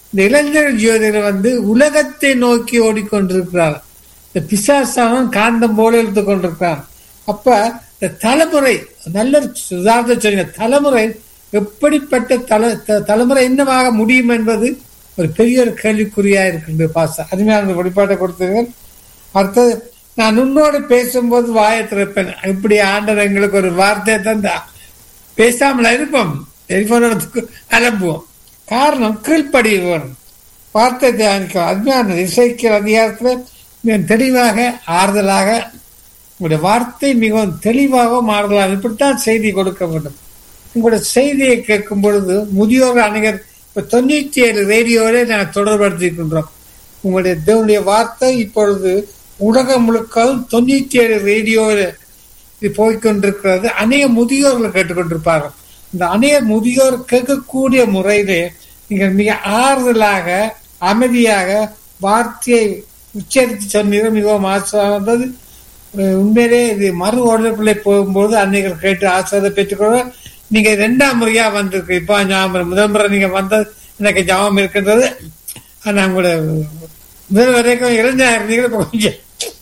இந்த இளைஞர் ஜோதிடர் வந்து உலகத்தை நோக்கி ஓடிக்கொண்டிருக்கிறார் இந்த பிசாசானம் காந்தம் போல இழுத்து கொண்டிருக்கிறார் அப்ப இந்த தலைமுறை நல்ல ஒரு உதாரணத்தை சொன்னீங்க தலைமுறை எப்படிப்பட்ட தல த- தலைமுறை என்னவாக முடியும் என்பது ஒரு பெரிய ஒரு கேள்விக்குறியா இருக்கின்றது பாச அருமையான வெளிப்பாட்டை கொடுத்தீர்கள் அடுத்தது நான் உன்னோடு பேசும்போது வாயை திறப்பேன் இப்படி ஆண்டவர் எங்களுக்கு ஒரு வார்த்தையை தந்தா பேசாமல் இருப்போம் டெலிபோன் எடுத்து அனுப்புவோம் காரணம் கீழ்ப்படி வேணும் வார்த்தை தியானிக்கும் அருமையான இசைக்கிற அதிகாரத்தில் மிக தெளிவாக ஆறுதலாக உங்களுடைய வார்த்தை மிகவும் தெளிவாகவும் ஆறுதலாக இப்படித்தான் செய்தி கொடுக்க வேண்டும் உங்களுடைய செய்தியை கேட்கும் பொழுது முதியோர் அணிகர் இப்ப தொண்ணூத்தி ஏழு ரேடியோவிலே நாங்கள் தொடர்படுத்திக்கின்றோம் உங்களுடைய தேவனுடைய வார்த்தை இப்பொழுது உலகம் முழுக்கவும் தொண்ணூத்தி ஏழு ரேடியோவில் இது போய்கொண்டிருக்கிறது அநேக முதியோர்கள் கேட்டுக்கொண்டிருப்பார்கள் இந்த அநேக முதியோர் கேட்கக்கூடிய முறையிலே நீங்கள் மிக ஆறுதலாக அமைதியாக வார்த்தையை உச்சரித்து சொன்னீர்கள் மிகவும் ஆசையாக வந்தது அஹ் உண்மையிலே இது மறு உடலுக்குள்ளே போகும்போது அன்னைகள் கேட்டு ஆசிரியரை பெற்றுக்கொள்ள நீங்க ரெண்டாம் முறையா வந்திருக்கு இப்போ ஞாபகம் முதல் முறை நீங்க வந்தது எனக்கு ஞாபகம் இருக்கின்றது ஆனா உங்களோட முதல் வரைக்கும் இளைஞர் இருந்தீங்க இப்ப கொஞ்சம்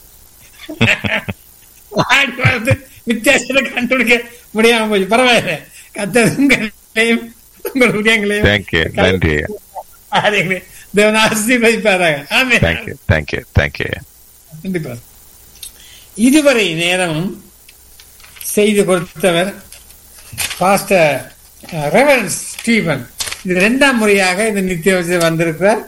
ஆடி வந்து வித்தியாசத்தை கண்டுபிடிக்க முடியாம போச்சு பரவாயில்ல கத்தர் உங்களையும் உங்கள் உடையங்களையும் தேங்க்யூ நன்றி காரியங்களையும் தேவன் ஆசீர்வதிப்பாராக ஆமே தேங்க்யூ தேங்க்யூ தேங்க்யூ கண்டிப்பா இதுவரை நேரமும் செய்து கொடுத்தவர் பாஸ்டர் ரெவரன் ஸ்டீவன் இது இரண்டாம் முறையாக இந்த நித்திய வசதி வந்திருக்கிறார்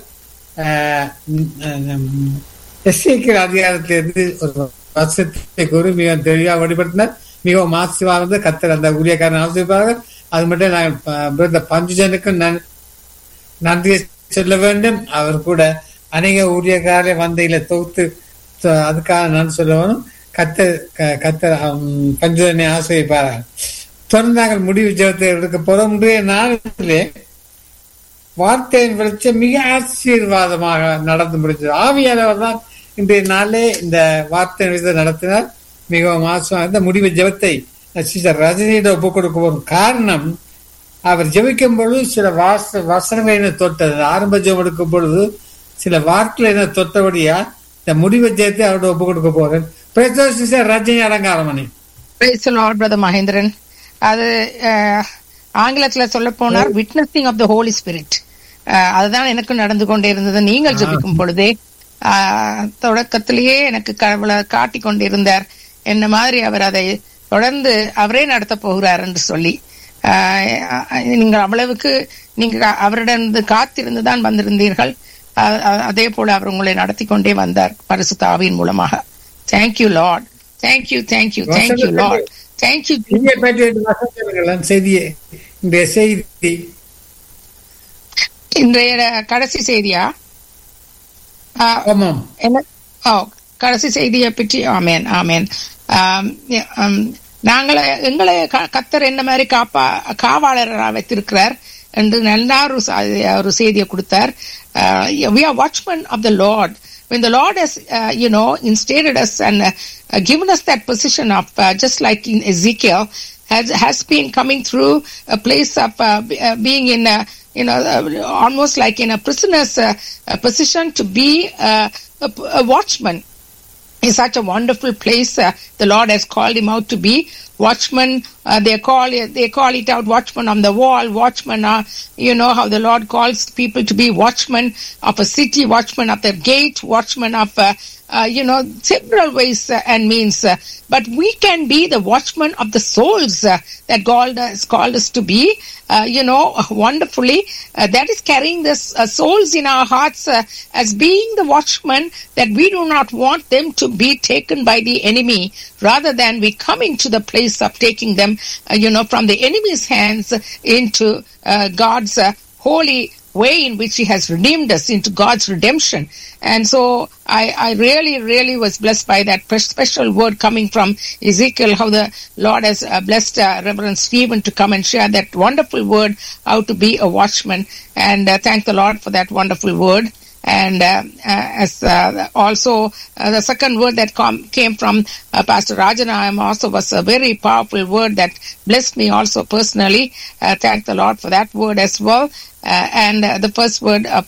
எஸ்ஐக்கிற அதிகாரத்திலிருந்து ஒரு வருஷத்தை கூறி மிகவும் தெளிவாக வெளிப்படுத்தினார் மிகவும் ஆசிர்வாதம் கத்தர் அந்த ஊழியக்காரன் ஆசிர்வாதம் அது மட்டும் நாங்கள் பஞ்சுஜனுக்கு நன் நன்றியை சொல்ல வேண்டும் அவர் கூட அநேக ஊழியக்காரை வந்தையில தொகுத்து தொ- அதுக்காக நான் சொல்ல வேணும் கத்த க- கத்த பஞ்சுதனை ஆசிரியப்பார்கள் தொடர்ந்து நாங்கள் முடிவு ஜெபத்தை எடுக்க போறோம் இன்றைய நாளிலே வார்த்தையின் வெளிச்சம் மிக ஆசீர்வாதமாக நடந்து முடிஞ்சது ஆவியானவர் தான் இன்றைய நாளே இந்த வார்த்தையின் விதத்தை நடத்தினார் மிகவும் ஆசீர்வாதம் இந்த முடிவு ஜெபத்தை சிஸ்டர் ரஜினியிடம் ஒப்புக் கொடுக்க போறோம் காரணம் அவர் ஜெபிக்கும் பொழுது சில வாச வசனங்கள் என்ன தொட்டது ஆரம்ப ஜெபம் எடுக்கும் பொழுது சில வார்த்தைகள் என்ன தொட்டபடியா இந்த முடிவு ஜெயத்தை அவரோட ஒப்புக் கொடுக்க போறேன் பிரேசோ sister Rajini Alangaramani Praise the Lord, Brother Mahendran. அது அஹ், ஆங்கிலத்துல சொல்ல போனார் witnessing of the holy spirit அதுதான் எனக்கு நடந்து கொண்டே இருந்தது நீங்கள் ஜெபிக்கும் பொழுதே அஹ், தொடக்கத்திலேயே எனக்கு கடவுளை காட்டி கொண்டிருந்தார் என்ன மாதிரி அவர் அதை தொடர்ந்து அவரே நடத்த போகிறார் என்று சொல்லி அஹ், நீங்கள் அவ்வளவுக்கு நீங்க அவரிடம் காத்திருந்து தான் வந்திருந்தீர்கள் அ- அ- அதே போல அவர் உங்களை நடத்தி கொண்டே வந்தார் பரிசுத்த ஆவியின் மூலமாக thank you Lord thank you thank you thank you Lord thank you இங்கே பற்றி வசனங்கள் செய்தியை இந்த செய்தி இன்றைய கடைசி செய்தியா ஆ, ஆமாம் என்ன ஓ கடைசி செய்தியை பற்றி ஆமேன் ஆமேன் ஆம், ஆம், நாங்கள எங்களை க- கத்தர் என்ன மாதிரி காப்பா காவாளராக வைத்திருக்கிறார் என்று நல்லா ஒரு ச- ஒரு செய்தியை கொடுத்தார் we are watchman of the Lord when the Lord has, uh, you know, instated us and uh, uh, given us that position of, uh, just like in Ezekiel, has has been coming through a place of uh, be- uh, being in, a, you know, uh, almost like in a prisoner's uh, uh, position to be uh, a, a watchman is such a wonderful place. Uh, the Lord has called him out to be watchman. Uh, they call it, they call it out watchman on the wall, watchman. Uh, you know how the Lord calls people to be watchman of a city, watchman of the gate, watchman of. Uh, uh, you know, several ways uh, and means, uh, but we can be the watchman of the souls uh, that God has called us to be. Uh, you know, wonderfully, uh, that is carrying the uh, souls in our hearts uh, as being the watchman that we do not want them to be taken by the enemy, rather than we coming to the place of taking them, uh, you know, from the enemy's hands into uh, God's uh, holy way in which he has redeemed us into God's redemption. And so I, I really, really was blessed by that pre- special word coming from Ezekiel, how the Lord has uh, blessed uh, Reverend Stephen to come and share that wonderful word, how to be a watchman. And uh, thank the Lord for that wonderful word. And uh, uh, as uh, also uh, the second word that com- came from uh, Pastor Rajana I'm also was a very powerful word that blessed me also personally. Uh, thank the Lord for that word as well. Uh, and uh, the first word uh,